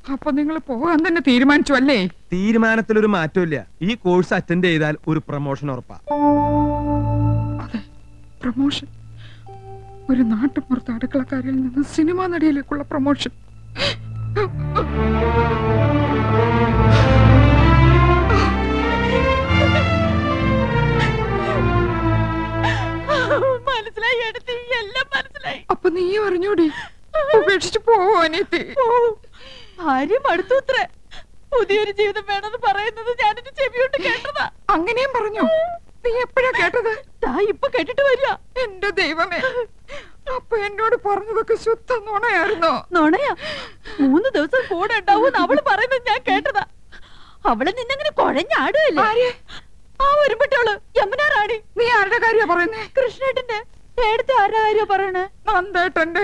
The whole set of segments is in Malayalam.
അപ്പൊ നിങ്ങൾ പോകാൻ തന്നെ തീരുമാനിച്ചു അല്ലേ തീരുമാനത്തിലൊരു മാറ്റമില്ല ഈ കോഴ്സ് അറ്റൻഡ് ചെയ്താൽ ഒരു പ്രൊമോഷൻ ഉറപ്പാ അതെ പ്രൊമോഷൻ ഒരു നാട്ടുപുറത്ത് അടുക്കളക്കാരിൽ നിന്ന് സിനിമാ നടിയിലേക്കുള്ള പ്രൊമോഷൻ മനസ്സിലായി എടുത്തി എല്ലാം മനസ്സിലായി അപ്പൊ നീ അറിഞ്ഞൂടി ഉപേക്ഷിച്ചു പോവോ അനിയത്തി ഭാര്യ മടുത്തൂത്രേ പുതിയൊരു ജീവിതം വേണമെന്ന് പറയുന്നത് ഞാനെന്റെ ചെവിയോട്ട് കേട്ടതാ അങ്ങനെയും പറഞ്ഞു നീ എപ്പോഴാ കേട്ടത് ദാ ഇപ്പൊ കേട്ടിട്ട് വരിക എന്റെ ദൈവമേ അപ്പൊ എന്നോട് പറഞ്ഞതൊക്കെ ശുദ്ധ നുണയായിരുന്നോ നുണയാ മൂന്ന് ദിവസം കൂടെ ഉണ്ടാവും അവള് പറയുന്നത് ഞാൻ കേട്ടതാ അവള് നിന്നങ്ങനെ കുഴഞ്ഞാടുകയല്ലേ ആര്? ആ ഒരുപെട്ടോള് യമുന റാണി നീ ആരുടെ കാര്യ പറയുന്നേ കൃഷ്ണേട്ടന്റെ എടുത്ത് ആരുടെ കാര്യ പറയണേ നന്ദേട്ടന്റെ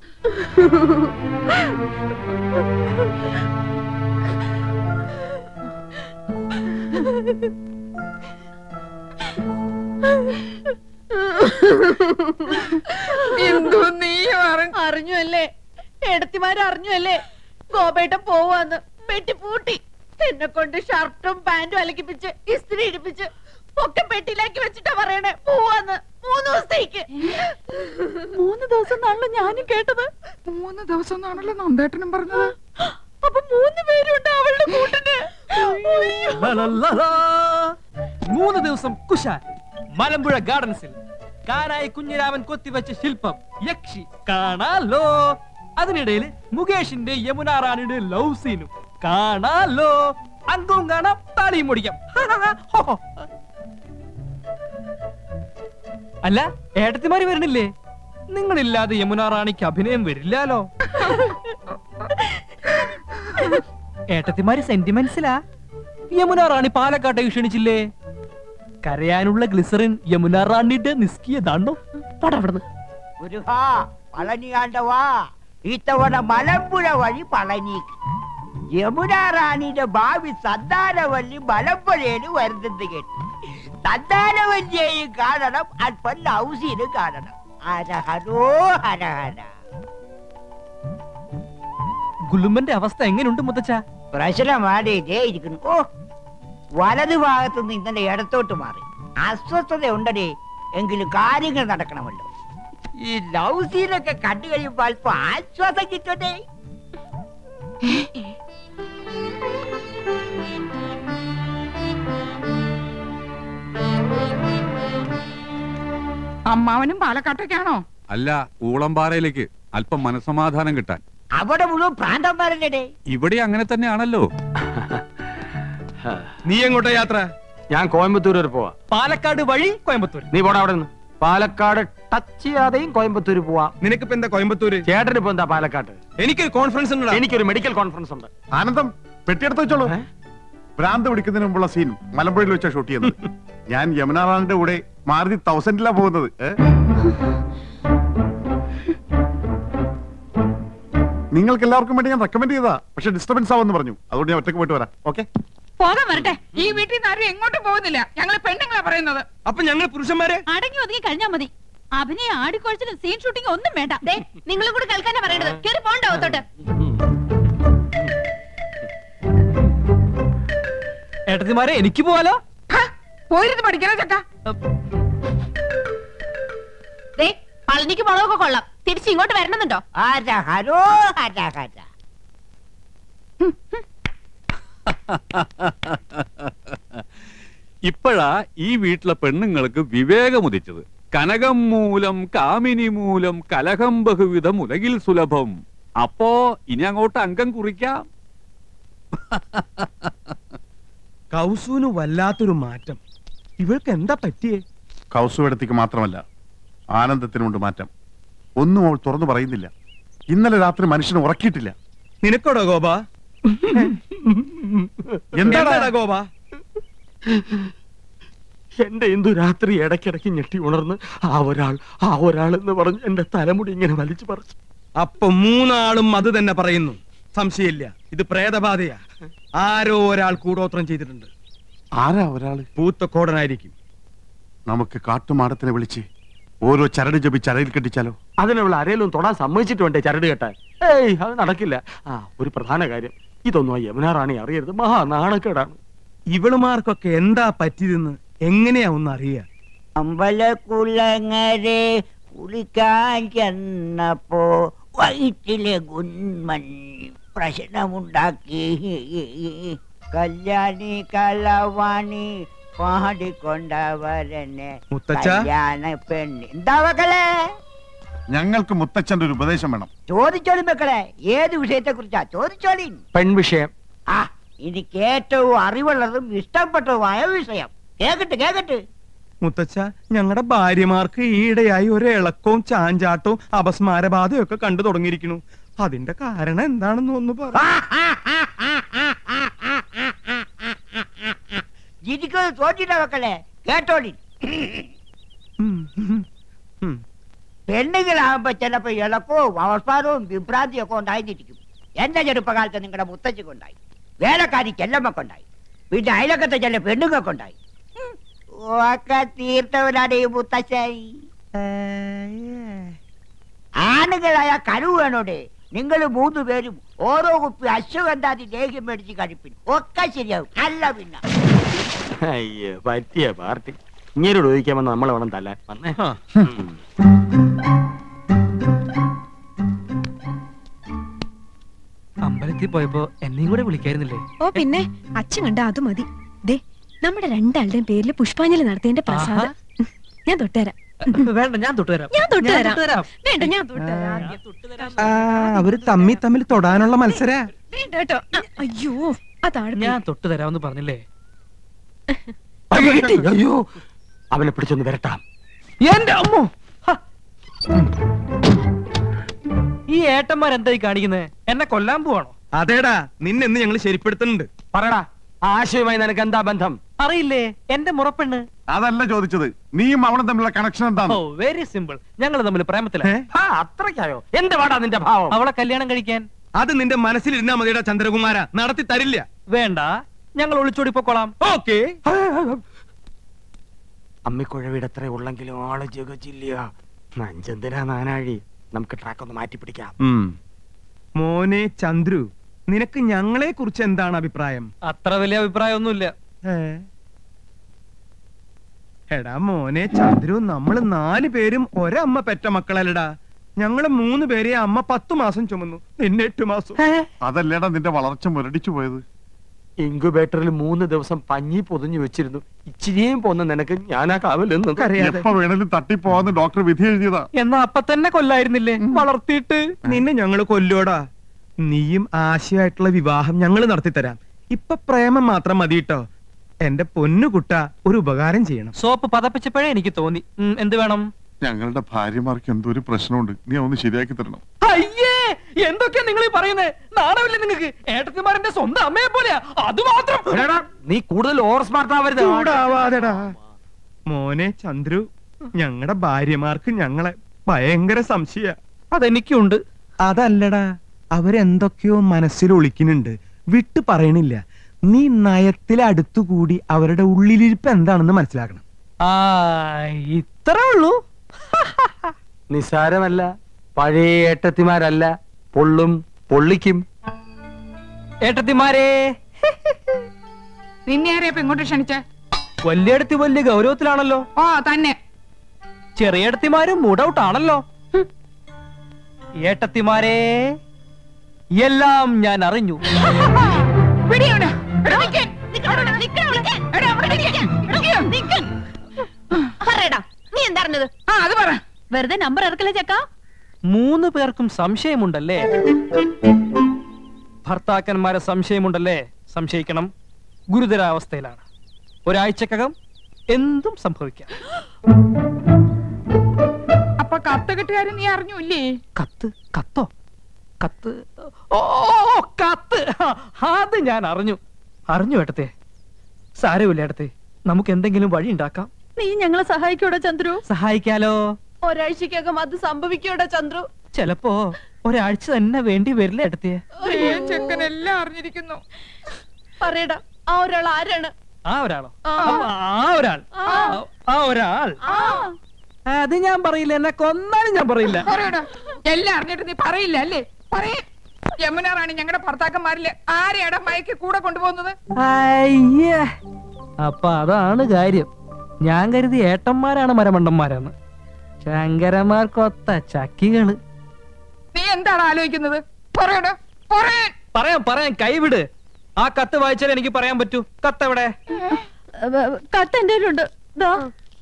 എന്തോ നീ അറിഞ്ഞ അറിഞ്ഞു അല്ലേ എടുത്തിമാര് അറിഞ്ഞു അല്ലേ ഗോപേട്ടൻ പോവാന്ന് പെട്ടി പൂട്ടി എന്നെ കൊണ്ട് ഷർട്ടും പാന്റും അലക്കിപ്പിച്ച് ഇസ്തിരി ഇടിപ്പിച്ച് ഒക്കെ പെട്ടിയിലാക്കി വെച്ചിട്ടാ പറയണേ പോവാന്ന് മൂന്ന് ദിവസത്തേക്ക് മൂന്ന് ദിവസം എന്നാണല്ലോ ഞാനും കേട്ടത് മൂന്ന് ദിവസം എന്നാണല്ലോ നന്ദേട്ടനും പറഞ്ഞത് അപ്പൊ മൂന്ന് പേരുണ്ട് അവളുടെ കൂട്ടിന് അയ്യോ. ലലലലാ. മൂന്ന് ദിവസം കുശാൽ മലമ്പുഴ ഗാർഡൻസിൽ കാനായി കുഞ്ഞിരാമൻ കൊത്തിവെച്ച ശില്പം യക്ഷി കാണാലോ അതിനിടയിൽ മുകേഷിന്റെ യമുന റാണിയുടെ ലവ് സീനും കാണാലോ അങ്കവും കാണാം താളിയും മുടിക്കാം ഹോ, ഹോ. അല്ല ഏട്ടത്തിമാര് വരണില്ലേ നിങ്ങളില്ലാതെ യമുന റാണിക്ക് അഭിനയം വരില്ലാലോ ഏട്ടത്തിമാര് സെന്റിമെന്റ്സിലാ യമുന റാണി പാലക്കാട്ടെ ക്ഷണിച്ചില്ലേ കരയാനുള്ള ഗ്ലിസറിൻ യമുന റാണിയുടെ നിസ്കിയതാണോ പടപടന്ന് മുരുകാ പളനിയാണ്ടവാ ഇത്തവണ മലമ്പുഴ വഴി പളനിക്ക് യമുന റാണിയുടെ ഭാവി സന്താനവല്ലി മലമ്പുഴയിൽ വരുന്നത് കേട്ടു സന്താനവല്ലിയെയും കാണണം അല്പം ലൗസിനും കാണണം ഹരഹരോ ഹരഹര ഗുലുമ്പന്റെ അവസ്ഥ എങ്ങനെയുണ്ട് മുത്തച്ഛ പ്രശ്നമാടി ഇതേ ഇരിക്കുന്നു ഓ വലതു ഭാഗത്തു നിന്ന് ഇന്നലെ ഇടത്തോട്ട് മാറി അസ്വസ്ഥത ഉണ്ടടി എങ്കിലും കാര്യങ്ങൾ നടക്കണമല്ലോ ഈ ലവ് സീനൊക്കെ കണ്ടു കഴിയുമ്പോൾ അല്പം ആശ്വാസം കിട്ടട്ടെ അമ്മാവനും പാലക്കാട്ടേക്കാണോ അല്ല ഊളംപാറയിലേക്ക് അല്പം മനസമാധാനം കിട്ടാൻ അവിടെ മുഴുവൻ പ്രാന്തന്മാരല്ലേ ഇവിടെ അങ്ങനെ തന്നെയാണല്ലോ നീ എങ്ങോട്ടാ യാത്ര ഞാൻ കോയമ്പത്തൂർ വരെ പോവാ പാലക്കാട് വഴി കോയമ്പത്തൂർ നീ പോടാ അവിടെ നിന്ന് പാലക്കാട് ടച്ച് ചെയ്യാതെയും കോയമ്പത്തൂർ പോവാ നിനക്കിപ്പോ എന്താ കോയമ്പത്തൂര് ചേട്ടന് ഇപ്പൊ എന്താ പാലക്കാട്ട് എനിക്കൊരു കോൺഫറൻസ് ഉണ്ടടാ എനിക്കൊരു മെഡിക്കൽ കോൺഫറൻസ് ഉണ്ട് ആനന്ദം പെട്ടിയെടുത്ത് വെച്ചോളൂ ഭ്രാന്ത് പിടിക്കുന്നതിന് മുമ്പുള്ള സീൻ മലമ്പുഴയിൽ വെച്ചാ ഷൂട്ട് ചെയ്യുന്നത് ഞാൻ യമുന റാണിന്റെ കൂടെ മാരുതി തൗസൻഡിലാ പോകുന്നത് ഏ? നിങ്ങൾക്ക് എല്ലാവർക്കും വേണ്ടി ഞാൻ റെക്കമെൻഡ് ചെയ്താ പക്ഷെ ഡിസ്റ്റർബൻസ് ആവുമെന്ന് പറഞ്ഞു അതുകൊണ്ട് ഞാൻ ഒറ്റക്ക് പോയിട്ട് വരാം ഓക്കെ പോകാൻ വരട്ടെ ഈ വീട്ടിൽ നിന്ന് ആരും എങ്ങോട്ടും പോകുന്നില്ല ഞങ്ങള് പെണ്ണുങ്ങളാ പറയുന്നത് അപ്പൊ ഞങ്ങൾ പുരുഷന്മാരെ അടങ്ങി ഒതുങ്ങി കഴിഞ്ഞാ മതി അഭിനയ ആടിക്കൊഴിച്ചിലും സീൻ ഷൂട്ടിംഗ് ഒന്നും വേണ്ട നിങ്ങളും കൂടി കേൾക്കാനാ പറയണത് കേറി പോണ്ടാവത്തോട്ട് ഏട്ടത്തിമാരെ എനിക്ക് പോവാലോ പോയിരുന്നു പഠിക്കണ ചക്ക ദേ പളനിക്ക് മുളകൊക്കെ കൊള്ളാം തിരിച്ച് ഇങ്ങോട്ട് വരണമെന്നുണ്ടോ ഹരഹരോ ഹരഹര ഇപ്പോഴാ ഈ വീട്ടിലെ പെണ്ണുങ്ങൾക്ക് വിവേകമുദിച്ചത് കനകം മൂലം കാമിനി മൂലം കലഹം ബഹുവിധം ഉലകിൽ സുലഭം അപ്പോ ഇനി അങ്ങോട്ട് അംഗം കുറിക്കാം കൗസുവിന് വല്ലാത്തൊരു മാറ്റം ഇവൾക്ക് എന്താ പറ്റിയേ കൗസുവെടുത്തേക്ക് മാത്രമല്ല ആനന്ദത്തിനുണ്ട് മാറ്റം ഒന്നും അവൾ തുറന്നു പറയുന്നില്ല ഇന്നലെ രാത്രി മനുഷ്യനെ ഉറക്കിയിട്ടില്ല നിനക്കോടോ ഗോപ എന്താടാ എന്താടാ ഗോപ എന്റെ എന്തു രാത്രി ഇടയ്ക്കിടയ്ക്ക് ഞെട്ടി ഉണർന്ന് ആ ഒരാൾ ആ ഒരാൾ എന്ന് പറഞ്ഞ് എന്റെ തലമുടി ഇങ്ങനെ വലിച്ചു പറിച്ചു അപ്പൊ മൂന്നാളും അത് തന്നെ പറയുന്നു സംശയമില്ല ഇത് പ്രേതബാധയാ ആരോ ഒരാൾ കൂടോത്രം ചെയ്തിട്ടുണ്ട് ആരാ ഒരാള് പൂത്തക്കോടനായിരിക്കും നമുക്ക് കാട്ടുമാടത്തിനെ വിളിച്ച് ഓരോ ചരട് ജപി ചരയിൽ കെട്ടിച്ചാലോ അതിനുള്ള അരയിലും തൊടാൻ സമ്മതിച്ചിട്ട് വേണ്ടേ ചരട് കെട്ടാൻ ഏയ് അത് നടക്കില്ല ആ ഒരു പ്രധാന കാര്യം ഇതൊന്നും ആ യമുന റാണി അറിയരുത് മഹാ നാണക്കേടാണ് ഇവളുമാർക്കൊക്കെ എന്താ പറ്റിയതെന്ന് എങ്ങനെയാ ഒന്ന് അറിയുക അമ്പലക്കുളങ്ങരെ കുളിക്കാൻ ചെന്നപ്പോ വയറ്റിലെ ഗുന്മൻ പ്രശ്നമുണ്ടാക്കി കല്യാണി കലവാണി പാടിക്കൊണ്ടവരനെ മുത്തച്ഛ? കല്യാണ പെണ്ണ് എന്താ മക്കളെ ഞങ്ങൾക്ക് മുത്തച്ഛന്റെ ഒരു ഉപദേശം വേണം ചോദിച്ചോളി മക്കളെ ഏത് വിഷയത്തെ കുറിച്ചാ ചോദിച്ചോളി പെൺവിഷയം ആ എനിക്ക് ഏറ്റവും അറിവുള്ളതും ഇഷ്ടപ്പെട്ടതുമായ വിഷയം കേക്കട്ടെ കേക്കട്ടെ മുത്തച്ഛ ഞങ്ങളുടെ ഭാര്യമാർക്ക് ഈയിടെയായി ഒരു ഇളക്കവും ചാഞ്ചാട്ടവും അപസ്മാരബാധയും ഒക്കെ കണ്ടു തുടങ്ങിയിരിക്കുന്നു അതിന്റെ കാരണം എന്താണെന്ന് ഒന്ന് പറ ജിരിക്കുന്നത് തോറ്റില്ല മക്കളെ കേട്ടോളി ഉം, ഉം, ഉം. പെണ്ണുങ്ങളാകുമ്പോ ചിലപ്പോ ഇളക്കവും അവസാനവും വിഭ്രാന്തിയും ഒക്കെ ഉണ്ടായിരിക്കും എന്റെ ചെറുപ്പകാലത്ത് നിങ്ങളുടെ മുത്തച്ഛക്കുണ്ടായി വേലക്കാരി ചെല്ലമ്മക്കുണ്ടായി പിന്നെ അയലക്കത്തെ ചില പെണ്ണുങ്ങൾക്കുണ്ടായി ഉം. ഒക്കെ തീർത്തവനാണ് ഈ മുത്തച്ഛൻ ആണുങ്ങളായ കഴിവ് വേണോടെ നിങ്ങൾ മൂന്ന് പേരും ഓരോ കുപ്പി അശ്വഗന്ധാതി ലേഹ്യം മേടിച്ച് കഴിപ്പിൻ ഒക്കെ ശരിയാവും അല്ല പിന്നെ അയ്യോ പറ്റിയ പാർട്ടി ഇങ്ങനോട് ചോദിക്കാൻ വന്ന നമ്മളെ വേണം തല്ലാൻ വന്നേ ആ. ഉം. അമ്പലത്തിൽ പോയപ്പോ എന്നെയും കൂടെ വിളിക്കായിരുന്നില്ലേ ഓ പിന്നെ അച്ഛൻ കണ്ട അത് മതി ദേ നമ്മുടെ രണ്ടാളുടെയും പേരിൽ പുഷ്പാഞ്ജലി നടത്തിയതിന്റെ പ്രസാദം ഞാൻ തൊട്ടുതരാം വേണ്ട ഞാൻ തൊട്ടുതരാം ഞാൻ തൊട്ടുതരാം തൊട്ടുതരാം. വേണ്ട ഞാൻ തൊട്ടുതരാം ആദ്യം. ആ, അവര് തമ്മി തമ്മിൽ തൊടാനുള്ള മത്സര വേണ്ട കേട്ടോ ആ, അയ്യോ അതാണ് ഞാൻ തൊട്ടുതരാമെന്ന് പറഞ്ഞില്ലേ അയ്യോ, കിട്ടി. അയ്യോ അവനെ പിടിച്ചൊന്ന് വരട്ടാം എന്റെ അമ്മോ ഹ. ഈ ഏട്ടന്മാർ എന്തായി കാണിക്കുന്നത് എന്നെ കൊല്ലാൻ പോവാണോ അതേടാ നിന്നെന്ന് ഞങ്ങൾ ശരിപ്പെടുത്തുന്നുണ്ട് പറയടാ ആശയവുമായി നിനക്ക് എന്താ ബന്ധം അറിയില്ലേ എന്റെ മുറപ്പെണ്ണ് അതല്ല ചോദിച്ചത് നീയും അവളും തമ്മിലുള്ള കണക്ഷൻ ഓ എന്താണ് വെരി സിമ്പിൾ ഞങ്ങൾ തമ്മിൽ പ്രേമത്തില ഏ? ആ അത്രയ്ക്കായോ എന്ത് പാടാ നിന്റെ ഭാവം അവളെ കല്യാണം കഴിക്കാൻ അത് നിന്റെ മനസ്സിലിരുന്നാ മതിയുടെ ചന്ദ്രകുമാര നടത്തി തരില്ല വേണ്ട ഞങ്ങൾ ഒളിച്ചോടി പൊക്കോളാം ഓക്കേ അമ്മിക്കുഴ അത്ര ഉള്ളെങ്കിലും ആള് ജഗച്ചില്ല നഞ്ചന്തിനാ നാനാഴി നമുക്ക് ട്രാക്ക് ഒന്ന് മാറ്റി പിടിക്കാം മോനെ ചന്ദ്രു നിനക്ക് ഞങ്ങളെ കുറിച്ച് എന്താണ് അഭിപ്രായം അത്ര വലിയ അഭിപ്രായമൊന്നുമില്ല ഏ? എടാ മോനെ ചന്ദ്രു നമ്മള് നാല് പേരും ഒരമ്മ പെറ്റ മക്കളല്ലടാ ഞങ്ങള് മൂന്ന് പേരെ അമ്മ പത്തു മാസം ചുമന്നു നിന്നെ എട്ട് മാസം അതല്ലേടാ നിന്റെ വളർച്ച മുരടിച്ചു പോയത് ഇൻക്യുബേറ്ററിൽ മൂന്ന് ദിവസം പഞ്ഞി പൊതിഞ്ഞു വെച്ചിരുന്നു ഇച്ചിരിയും പോന്ന നിനക്ക് ഞാനാ കാവലെന്ന് അറിയാതെ എപ്പോ വേണേലും തട്ടിപ്പോവാന്ന് ഡോക്ടർ വിധി എഴുതിയതാ എന്നാ അപ്പൊ തന്നെ കൊല്ലായിരുന്നില്ലേ വളർത്തിയിട്ട് നിന്നെ ഞങ്ങള് കൊല്ലോടാ നീയും ആശയായിട്ടുള്ള വിവാഹം ഞങ്ങൾ നടത്തിത്തരാം ഇപ്പൊ പ്രേമം മാത്രം മതി കേട്ടോ എന്റെ പൊന്നുകുട്ട ഒരു ഉപകാരം ചെയ്യണം സോപ്പ് പതപ്പിച്ചപ്പോഴേ എനിക്ക് തോന്നി ഉം, എന്ത് വേണം ഞങ്ങളുടെ ഭാര്യമാർക്ക് എന്തോ ഒരു പ്രശ്നമുണ്ട് നീ ഒന്ന് ശരിയാക്കി തരണം അയ്യേ എന്തൊക്കെയാ നിങ്ങൾ ഈ പറയുന്നത് നാണമില്ലേ നിങ്ങൾക്ക് ഏട്ടത്തിമാരന്റെ സ്വന്തം അമ്മയെ പോലെയാ അത് മാത്രം എടാ, നീ കൂടുതൽ ഓവർ സ്മാർട്ട് ആവരുത് ചൂടാവാതെടാ മോനെ ചന്ദ്രു ഞങ്ങളുടെ ഭാര്യമാർക്ക് ഞങ്ങളെ ഭയങ്കര സംശയ അതെനിക്കുണ്ട് അതല്ലടാ അവരെന്തൊക്കെയോ മനസ്സിൽ ഒളിക്കുന്നുണ്ട് വിട്ടു പറയണില്ല നീ നയത്തിൽ അടുത്തുകൂടി അവരുടെ ഉള്ളിലിരിപ്പ് എന്താണെന്ന് മനസ്സിലാക്കണം ആ ഇത്രേ ഉള്ളൂ നിസാരമല്ല പഴയ ഏട്ടത്തിമാരല്ല പൊള്ളും പൊള്ളിക്കും ഏട്ടത്തിമാരെ നിന്നെ ആരെയാ ഇപ്പൊ ഇങ്ങോട്ട് ക്ഷണിച്ചേ വലിയടത്തി വലിയ ഗൗരവത്തിലാണല്ലോ ഓ തന്നെ ചെറിയടത്തിമാരും മൂഡൌട്ട് ആണല്ലോ ഹും. ഏട്ടത്തിമാരെ എല്ലാം ഞാൻ അറിഞ്ഞു പിടിയോട്. എടാ, നിക്ക്. അവിടെ നിക്ക്. എടാ, അവിടെ നിക്ക്. നിക്ക്. പറയടാ നീ എന്താ അറിഞ്ഞത് ആ അത് പറ വെറുതെ നമ്പർ ഇറക്കല്ലേ ചക്ക മൂന്ന് പേർക്കും സംശയമുണ്ടല്ലേ ഭർത്താക്കന്മാരെ സംശയമുണ്ടല്ലേ സംശയിക്കണം ഗുരുതരാവസ്ഥയിലാണ് ഒരാഴ്ചക്കകം എന്തും സംഭവിക്കാം അപ്പൊ കത്ത് കിട്ടുകാരൻ നീ അറിഞ്ഞൂല്ലേ കത്ത് കത്തോ കത്ത് ഓ കത്ത് ആ, അത് ഞാൻ അറിഞ്ഞു അറിഞ്ഞു ഏട്ടത്തെ സാരമില്ല ഏട്ടത്തെ നമുക്ക് എന്തെങ്കിലും വഴി ഉണ്ടാക്കാം നീ ഞങ്ങളെ സഹായിക്കൂടാ ചന്ദ്രു സഹായിക്കാലോ ഒരാഴ്ചക്കകം അത് സംഭവിക്കൂടാ ചന്ദ്രു ചിലപ്പോ ഒരാഴ്ച തന്നെ വേണ്ടി വരില്ല ഏട്ടത്തെ അയ്യോ, ചെക്കൻ എല്ലാം അറിഞ്ഞിരിക്കുന്നു പറയടാ ആ ഒരാൾ ആരാണ് ആ ഒരാളോ ആ. അപ്പൊ ആ ഒരാൾ ആ. ആ ഒരാൾ ആ അത് ഞാൻ പറയില്ല എന്നെ കൊന്നാലും ഞാൻ പറയില്ല പറയടാ എല്ലാം അറിഞ്ഞിട്ട് നീ പറയില്ല അല്ലേ പറയേ യമുന റാണി ഞങ്ങളുടെ ഭർത്താക്കന്മാരില് ആരെയാടാ മയക്ക് കൂടെ കൊണ്ടുപോകുന്നത് അയ്യേ അപ്പൊ അതാണ് കാര്യം ഞാൻ കരുതി ഏട്ടന്മാരാണ് മരമണ്ടന്മാരാന്ന് ശങ്കരന്മാർക്കൊത്ത ചക്കികള് നീ എന്താണ് ആലോചിക്കുന്നത് പറയടാ പറയാൻ പറയാം പറയാം കൈവിട് ആ കത്ത് വായിച്ചാൽ എനിക്ക് പറയാൻ പറ്റൂ കത്ത് എവിടെ കത്ത് എന്റെ കയ്യിലുണ്ട് ദാ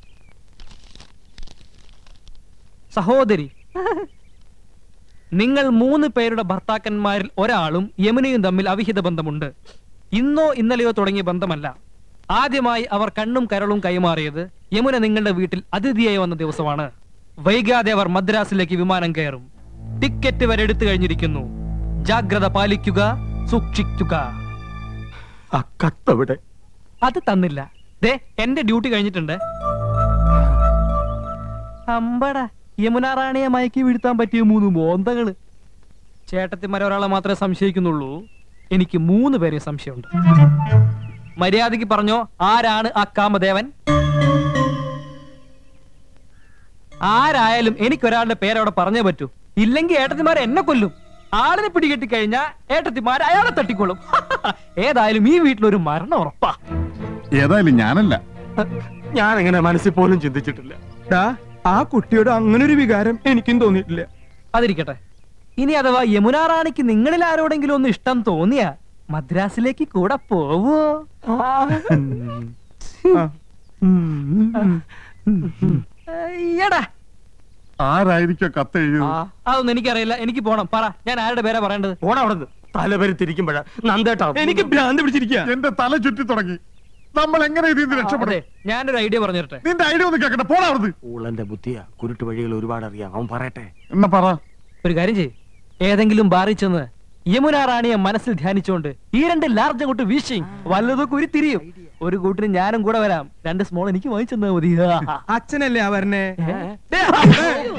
സഹോദരി നിങ്ങൾ മൂന്ന് പേരുടെ ഭർത്താക്കന്മാരിൽ ഒരാളും യമുനയും തമ്മിൽ അവിഹിത ബന്ധമുണ്ട് ഇന്നോ ഇന്നലെയോ തുടങ്ങിയ ബന്ധമല്ല ആദ്യമായി അവർ കണ്ണും കരളും കൈമാറിയത് യമുന നിങ്ങളുടെ വീട്ടിൽ അതിഥിയായി വന്ന ദിവസമാണ് വൈകാതെ അവർ മദ്രാസിലേക്ക് വിമാനം കയറും ടിക്കറ്റ് വരെ എടുത്തു കഴിഞ്ഞിരിക്കുന്നു ജാഗ്രത പാലിക്കുക സൂക്ഷിക്കുക ആ കത്തവിടെ അത് തന്നില്ല ദേ എന്റെ ഡ്യൂട്ടി കഴിഞ്ഞിട്ടുണ്ട് അമ്പട യമുന റാണിയെ മയക്കി വീഴ്ത്താൻ പറ്റിയ മൂന്ന് മോന്തകള് ചേട്ടത്തിമാരെ ഒരാളെ മാത്രമേ സംശയിക്കുന്നുള്ളൂ എനിക്ക് മൂന്ന് പേരെ സംശയമുണ്ട് മര്യാദയ്ക്ക് പറഞ്ഞോ ആരാണ് ആ കാമദേവൻ ആരായാലും എനിക്കൊരാളുടെ പേരവിടെ പറഞ്ഞേ പറ്റൂ ഇല്ലെങ്കിൽ ഏട്ടത്തിമാരെ എന്നെ കൊല്ലും ആളിനെ പിടികെട്ടി കഴിഞ്ഞാ ഏട്ടത്തിമാർ അയാളെ തട്ടിക്കൊള്ളും ഏതായാലും ഈ വീട്ടിലൊരു മരണം ഉറപ്പാ ഏതായാലും ഞാനല്ല ഞാൻ അങ്ങനെ മനസ്സിൽ പോലും ചിന്തിച്ചിട്ടില്ല ഡാ ആ കുട്ടിയോട് അങ്ങനെ ഒരു വികാരം എനിക്കും തോന്നിയിട്ടില്ല അതിരിക്കട്ടെ ഇനി അഥവാ യമുന റാണിക്ക് നിങ്ങളിൽ ആരോടെങ്കിലും ഒന്ന് ഇഷ്ടം തോന്നിയ മദ്രാസിലേക്ക് കൂടെ പോവോ ആ. അയ്യടാ ആരായിരിക്കും കത്ത് എഴുതിയത് അതൊന്നും എനിക്കറിയില്ല എനിക്ക് പോണം പറ ഞാൻ ആരുടെ പേരാ പറയേണ്ടത് ഓടാ അവിടെ തലവരി തിരിക്കുമ്പോഴാ നന്ദേട്ടാ എനിക്ക് ഭ്രാന്ത് പിടിച്ചിരിക്കുക എന്റെ തല ചുറ്റി തുടങ്ങി നമ്മൾ എങ്ങനെ ഇതിൽ നിന്ന് രക്ഷപ്പെടും അതെ ഞാനൊരു ഐഡിയ പറഞ്ഞു തരട്ടെ നിന്റെ ഐഡിയ ഒന്ന് കേക്കട്ടെ പോടാ അവിടുന്ന് ഊളന്റെ ബുദ്ധിയാ കുരുട്ട് വഴികൾ ഒരുപാട് അറിയാം അവൻ പറയട്ടെ എന്നാ പറ ഒരു കാര്യം ചെയ്യ് ഏതെങ്കിലും ബാറിൽ ചെന്ന് യമുന റാണിയെ മനസ്സിൽ ധ്യാനിച്ചുകൊണ്ട് ഈ രണ്ട് ലാർജ് അങ്ങോട്ട് വീശി വല്ലതൊക്കെ ഒരു തിരിയും ഒരു കൂട്ടിന് ഞാനും കൂടെ വരാം രണ്ട് സ്മോൾ എനിക്ക് വാങ്ങിച്ചെന്നാ മതി അച്ഛനല്ലേ ആ വരണേ ദേ,